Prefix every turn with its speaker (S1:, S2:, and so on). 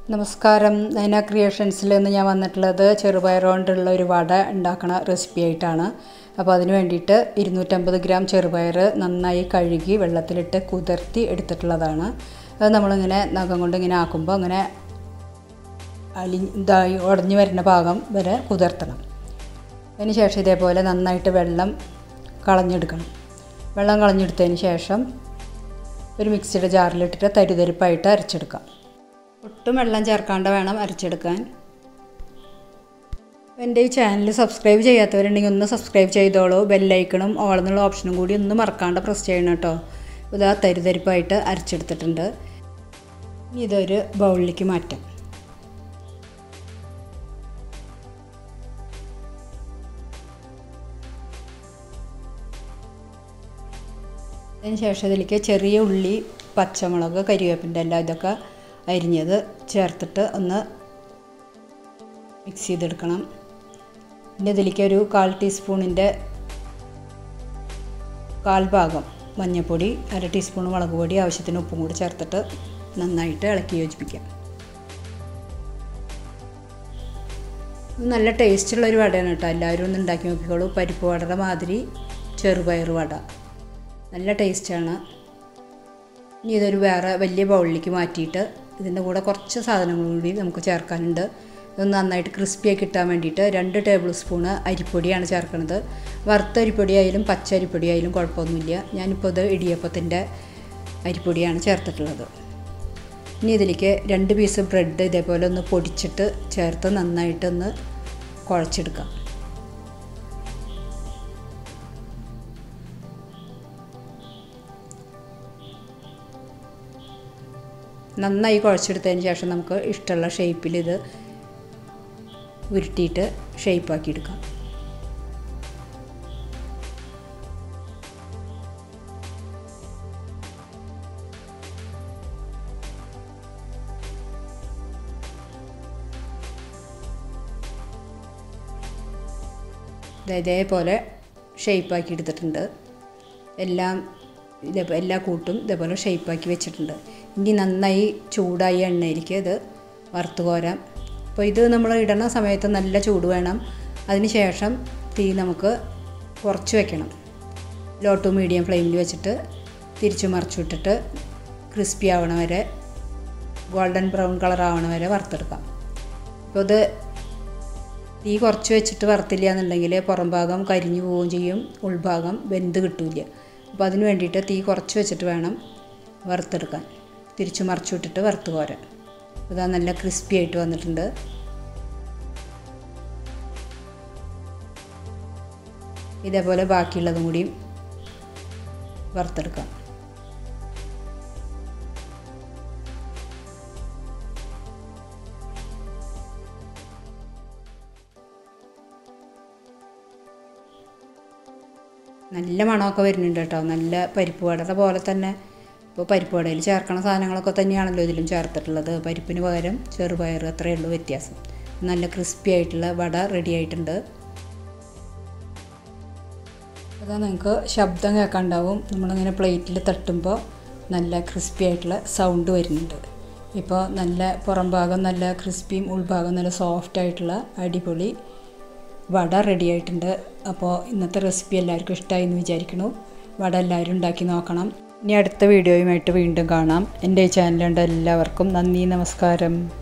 S1: നമസ്കാരം നൈന ക്രിയേഷൻസിൽ നിന്ന് ഞാൻ വന്നിട്ടുള്ളത് ചെറുപയർ കൊണ്ടുള്ള ഒരു വട ഉണ്ടാക്കണ റെസിപ്പി ആയിട്ടാണ് അപ്പോൾ അതിന് വേണ്ടിയിട്ട് ഇരുന്നൂറ്റമ്പത് ഗ്രാം ചെറുപയർ നന്നായി കഴുകി വെള്ളത്തിലിട്ട് കുതിർത്തി എടുത്തിട്ടുള്ളതാണ് അത് നമ്മളിങ്ങനെ നഖം കൊണ്ട് ഇങ്ങനെ ആക്കുമ്പോൾ അങ്ങനെ അലി ഇതായി ഉടഞ്ഞു വരുന്ന ഭാഗം വരെ കുതിർത്തണം അതിന് ശേഷം ഇതേപോലെ നന്നായിട്ട് വെള്ളം കളഞ്ഞെടുക്കണം വെള്ളം കളഞ്ഞെടുത്തതിന് ശേഷം ഒരു മിക്സിയുടെ ജാറിലിട്ടിട്ട് തരിതരിപ്പായിട്ട് അരച്ചെടുക്കാം ഒട്ടും വെള്ളം ചേർക്കാണ്ട് വേണം അരച്ചെടുക്കാൻ എൻ്റെ ഈ ചാനൽ സബ്സ്ക്രൈബ് ചെയ്യാത്തവരുണ്ടെങ്കിൽ ഒന്ന് സബ്സ്ക്രൈബ് ചെയ്തോളൂ ബെല്ലൈക്കണും ഓൾ എന്നുള്ള ഓപ്ഷനും കൂടി ഒന്ന് മറക്കാണ്ട് പ്രസ് ചെയ്യണം കേട്ടോ ഇതാ തരിതരിപ്പായിട്ട് അരച്ചെടുത്തിട്ടുണ്ട് ഇനി ഇതൊരു ബൗളിലേക്ക് മാറ്റാം അതിന് ശേഷം ഇതിലേക്ക് ചെറിയ ഉള്ളി പച്ചമുളക് കരിവേപ്പിൻ്റെ എല്ലാം ഇതൊക്കെ അരിഞ്ഞത് ചേർത്തിട്ട് ഒന്ന് മിക്സ് ചെയ്തെടുക്കണം പിന്നെ ഇതിലേക്ക് ഒരു കാൽ ടീസ്പൂണിൻ്റെ കാൽ ഭാഗം മഞ്ഞൾപ്പൊടി അര ടീസ്പൂൺ മുളക് പൊടി ആവശ്യത്തിന് ഉപ്പും കൂടി ചേർത്തിട്ട് നന്നായിട്ട് ഇളക്കി യോജിപ്പിക്കാം നല്ല ടേസ്റ്റുള്ള ഒരു വടയാണ് കേട്ടോ എല്ലാവരും ഒന്ന് ഉണ്ടാക്കി നോക്കിക്കോളൂ പരിപ്പ് വടയുടെ മാതിരി ചെറുപയർ വട നല്ല ടേസ്റ്റാണ് ഇനി ഇതൊരു വേറെ വലിയ ബൗളിലേക്ക് മാറ്റിയിട്ട് ഇതിൻ്റെ കൂടെ കുറച്ച് സാധനങ്ങൾ കൂടി നമുക്ക് ചേർക്കാനുണ്ട് ഇതൊന്ന് നന്നായിട്ട് ക്രിസ്പിയായി കിട്ടാൻ വേണ്ടിയിട്ട് രണ്ട് ടേബിൾ സ്പൂണ് അരിപ്പൊടിയാണ് ചേർക്കുന്നത് വറുത്ത അരിപ്പൊടി ആയാലും പച്ച അരിപ്പൊടി ആയാലും കുഴപ്പമൊന്നുമില്ല ഞാനിപ്പോൾ ഇത് ഇടിയപ്പത്തിൻ്റെ അരിപ്പൊടിയാണ് ചേർത്തിട്ടുള്ളത് ഇനി ഇതിലേക്ക് രണ്ട് പീസ് ബ്രെഡ് ഇതേപോലെ ഒന്ന് പൊടിച്ചിട്ട് ചേർത്ത് നന്നായിട്ടൊന്ന് കുഴച്ചെടുക്കാം നന്നായി കുഴച്ചെടുത്തതിന് ശേഷം നമുക്ക് ഇഷ്ടമുള്ള ഷേപ്പിൽ ഇത് ഉരുട്ടിയിട്ട് ഷേപ്പാക്കി എടുക്കാം ഇതേപോലെ ഷേപ്പാക്കി എടുത്തിട്ടുണ്ട് എല്ലാം ഇതേ എല്ലാ കൂട്ടും ഇതേപോലെ ഷേപ്പാക്കി വെച്ചിട്ടുണ്ട് ഇനി നന്നായി ചൂടായ എണ്ണയിലേക്ക് ഇത് വറുത്ത് കോരാം അപ്പോൾ ഇത് നമ്മൾ ഇടണ സമയത്ത് നല്ല ചൂട് വേണം അതിന് ശേഷം തീ നമുക്ക് കുറച്ച് വെക്കണം ലോ ടു മീഡിയം ഫ്ലെയിമിൽ വെച്ചിട്ട് തിരിച്ചു മറിച്ചു വിട്ടിട്ട് ക്രിസ്പി ആവണ വരെ ഗോൾഡൻ ബ്രൗൺ കളർ ആവണ വരെ വറുത്തെടുക്കാം അപ്പോൾ ഇത് തീ കുറച്ച് വെച്ചിട്ട് വറുത്തില്ല എന്നുണ്ടെങ്കിൽ പുറം ഭാഗം കരിഞ്ഞു പോവുകയും ചെയ്യും ഉൾഭാഗം വെന്ത് കിട്ടില്ല അപ്പോൾ അതിന് വേണ്ടിയിട്ട് തീ കുറച്ച് വെച്ചിട്ട് വേണം വറുത്തെടുക്കാൻ തിരിച്ചു മറിച്ചു വിട്ടിട്ട് വറുത്ത് പോരാൻ ഇതാ നല്ല ക്രിസ്പി ആയിട്ട് വന്നിട്ടുണ്ട് ഇതേപോലെ ബാക്കിയുള്ളതും കൂടിയും വറുത്തെടുക്കാം നല്ല മണമൊക്കെ വരുന്നുണ്ട് കേട്ടോ നല്ല പരിപ്പ് വടയുടെ പോലെ തന്നെ ഇപ്പോൾ പരിപ്പ് വടയിൽ ചേർക്കണ സാധനങ്ങളൊക്കെ തന്നെയാണല്ലോ ഇതിലും ചേർത്തിട്ടുള്ളത് പരിപ്പിന് പകരം ചെറുപയർ അത്രയേ ഉള്ളൂ വ്യത്യാസം നല്ല ക്രിസ്പി ആയിട്ടുള്ള വട റെഡി ആയിട്ടുണ്ട് അതാ നിങ്ങൾക്ക് ശബ്ദം കേൾക്കാണ്ടാവും നമ്മളിങ്ങനെ പ്ലേറ്റിൽ തട്ടുമ്പോൾ നല്ല ക്രിസ്പി ആയിട്ടുള്ള സൗണ്ട് വരുന്നുണ്ട് ഇപ്പോൾ നല്ല പുറം ഭാഗം നല്ല ക്രിസ്പിയും ഉൾഭാഗം നല്ല സോഫ്റ്റ് ആയിട്ടുള്ള അടിപൊളി വട റെഡി ആയിട്ടുണ്ട് അപ്പോൾ ഇന്നത്തെ റെസിപ്പി എല്ലാവർക്കും ഇഷ്ടമായി എന്ന് വിചാരിക്കുന്നു വട എല്ലാവരും ഉണ്ടാക്കി നോക്കണം ഇനി അടുത്ത വീഡിയോയുമായിട്ട് വീണ്ടും കാണാം എൻ്റെ ഈ ചാനലുണ്ട് എല്ലാവർക്കും നന്ദി നമസ്കാരം